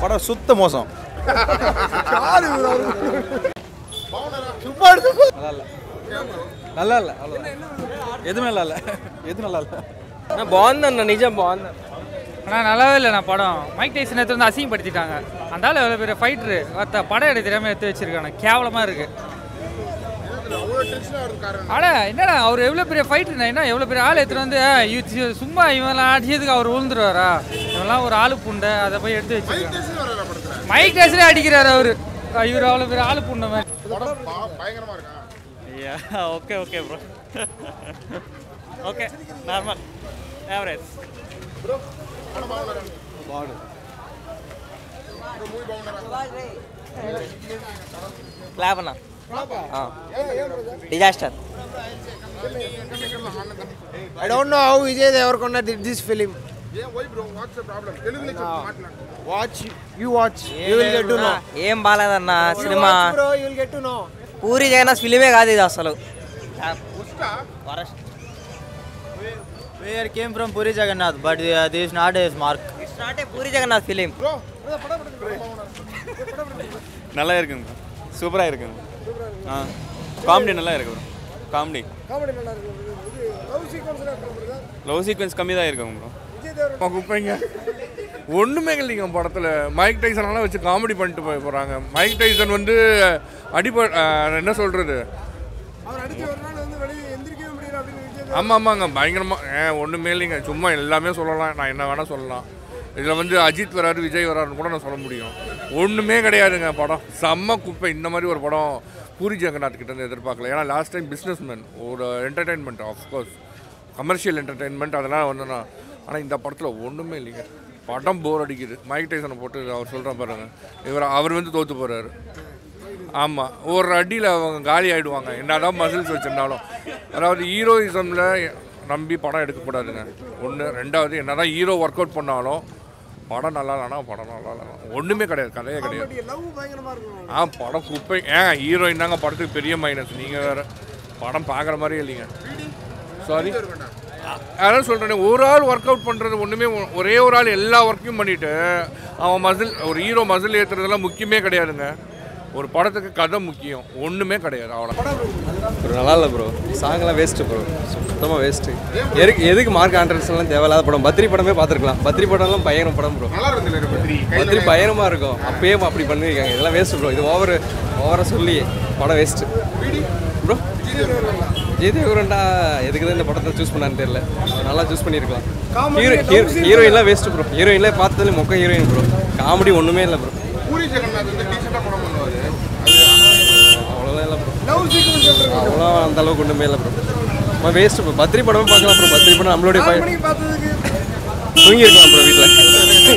படம் சுத்த மோசம் நல்லா இல்லை அவ்வளோதான் எதுவுமே நல்லா இல்லை எதுவும் நல்லா இல்லை బాగుందన్న నిజం బాగుంది ஆனால் நல்லாவே இல்லை நான் படம் மைக் டைசன் எடுத்து வந்து அசிங்கப்படுத்திட்டாங்க அந்த ஆள் எவ்வளோ பெரிய ஃபைட்ரு மற்ற படம் எடுத்து தெரியாமல் எடுத்து வச்சிருக்காங்க கேவலமாக இருக்கு அட என்னடா அவர் எவ்வளோ பெரிய ஃபைட்ருண்ணா என்ன எவ்வளோ பெரிய ஆள் எடுத்துட்டு வந்து ஆ, இவ- சும்மா இவெல்லாம் அடிச்சதுக்கு அவர் விழுந்துருவாரா இவெல்லாம் ஒரு ஆளு புண்டை அதை போய் எடுத்து வச்சிருக்காங்க மைக் டைசனே அடிக்கிறாரு அவர் இவர் அவ்வளோ பெரிய ஆளு புண்டை மாதிரி okay okay bro okay normal average clap అన్న disaster I don't know how Vijay Devarkonda did this film. Watch, you watch, you will get to know. ఏం బాగాలేదన్న You సినిమా watch, bro, you will get to know. Puri Jagannath ఫిలిమే కాదు ఇది అసలు worst where came from Puri Jagannath but this not is mark it's not a Puri Jagannath film நல்லா இருக்குங்க சூப்பராக இருக்குங்க ஆ காமெடி நல்லா இருக்கு ப்ரோ காமெடி லவ் சீக்வன்ஸ் கம்மி தான் இருக்குங்க ப்ரோ குப்பைங்க ஒன்றுமே இல்லைங்க படத்தில் மைக் டைசனெல்லாம் வச்சு காமெடி பண்ணிட்டு போய் போகிறாங்க மைக் டைசன் வந்து அடிப அஹ், என்ன சொல்கிறது ஆமாம் ஆமாங்க பயங்கரமாக ஏன் ஒன்றுமே இல்லைங்க சும்மா எல்லாமே சொல்லலாம் நான் என்ன வேணால் சொல்லலாம் இதில் வந்து அஜித் வராரு விஜய் வராருன்னு கூட நான் சொல்ல முடியும் ஒன்றுமே கிடையாதுங்க படம் செம்ம குப்பை இந்த மாதிரி ஒரு படம் பூரி ஜெகநாத் கிட்ட இருந்து எதிர்பார்க்கல ஏன்னா லாஸ்ட் டைம் பிஸ்னஸ் மேன் ஒரு என்டர்டெயின்மெண்ட் ஆஃப்கோர்ஸ் கமர்ஷியல் என்டர்டெயின்மெண்ட் அதெல்லாம் வந்து நான் ஆனால் இந்த படத்தில் ஒன்றுமே இல்லைங்க படம் போர் அடிக்குது மைக் டைசனை போட்டு அவர் சொல்கிறேன் பாருங்க இவர் அவர் வந்து தோற்று போகிறாரு ஆமாம் ஒரு அடியில் அவங்க காலி ஆகிடுவாங்க என்னதான் மசில்ஸ் வச்சுருந்தாலும் அதாவது ஹீரோயிசமில் நம்பி படம் எடுக்கக்கூடாதுங்க ஒன்று ரெண்டாவது என்னதான் ஹீரோ ஒர்க் அவுட் பண்ணாலும் படம் நல்லா இல்லைனா படம் நல்லா இல்லைனா ஒன்றுமே கிடையாது கதையே கிடையாது ஆ படம் குப்பை ஏன் ஹீரோயின் தாங்க படத்துக்கு பெரிய மைனஸ் நீங்கள் வேறு படம் பார்க்குற மாதிரியே இல்லைங்க சாரி அதான் சொல்கிறேன் ஒரு ஆள் ஒர்க் அவுட் பண்ணுறது ஒன்றுமே ஒரே ஒரு ஆள் எல்லா ஒர்க்கையும் பண்ணிவிட்டு அவன் மசில் ஒரு ஹீரோ மசில் ஏற்றுறதெல்லாம் முக்கியமே கிடையாதுங்க ஒரு படத்துக்கு கதை முக்கியம் ஒன்றுமே கிடையாது அவ்வளோ ப்ரோ நல்லா இல்லை ப்ரோ சாங்லாம் வேஸ்ட்டு ப்ரோ சுத்தமாக வேஸ்ட்டு எதுக்கு எதுக்கு மார்க் ஆண்ட்ரன்ஸ்லாம் தேவையில்லாத படம் பத்ரி படமே பார்த்துருக்கலாம் பத்ரி படம்லாம் பயங்கரம் படம் ப்ரோ பத்ரி பயங்கரமாக இருக்கும் அப்பயே அப்படி பண்ணியிருக்காங்க இதெல்லாம் வேஸ்ட்டு ப்ரோ இது ஓவர் ஓவராக சொல்லி படம் வேஸ்ட்டு ப்ரோ விஜய் தேவரண்டா எதுக்கு தான் இந்த படத்தை சூஸ் பண்ணான்னு தெரியல நல்லா சூஸ் பண்ணியிருக்கலாம் ஹீரோ ஹீரோ ஹீரோயின்லாம் வேஸ்ட்டு ப்ரோ ஹீரோயின்லாம் பார்த்ததுல மொக்க ஹீரோயின் ப்ரோ காமெடி ஒன்றுமே இல்லை ப்ரோ அவ்வளோதான் இல்லை ப்ரோ அவ்வளோ அந்த அளவுக்கு ஒன்றுமே இல்லை ப்ரோ வேஸ்ட் ப்ரோ பத்ரி படமே பார்க்கலாம் ப்ரோ பத்ரி படம் நம்மளுடைய பய தூங்கி இருக்கலாம் ப்ரோ வீட்டில்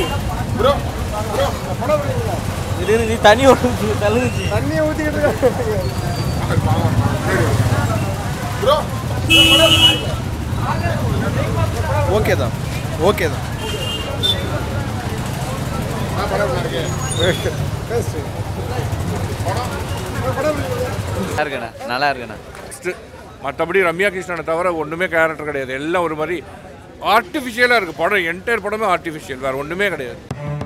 இது இது தண்ணி ஒன்று தள்ளுச்சு ஓகே தான் ஓகே தான் நல்லா இருக்குண்ணா நல்லா இருக்குண்ணா ஃபஸ்ட்டு மற்றபடி ரம்யா கிருஷ்ணனை தவிர ஒன்றுமே கேரக்டர் கிடையாது எல்லாம் ஒரு மாதிரி ஆர்டிஃபிஷியலாக இருக்குது படம் என்டையர் படமே ஆர்டிஃபிஷியல் வேறு ஒன்றுமே கிடையாது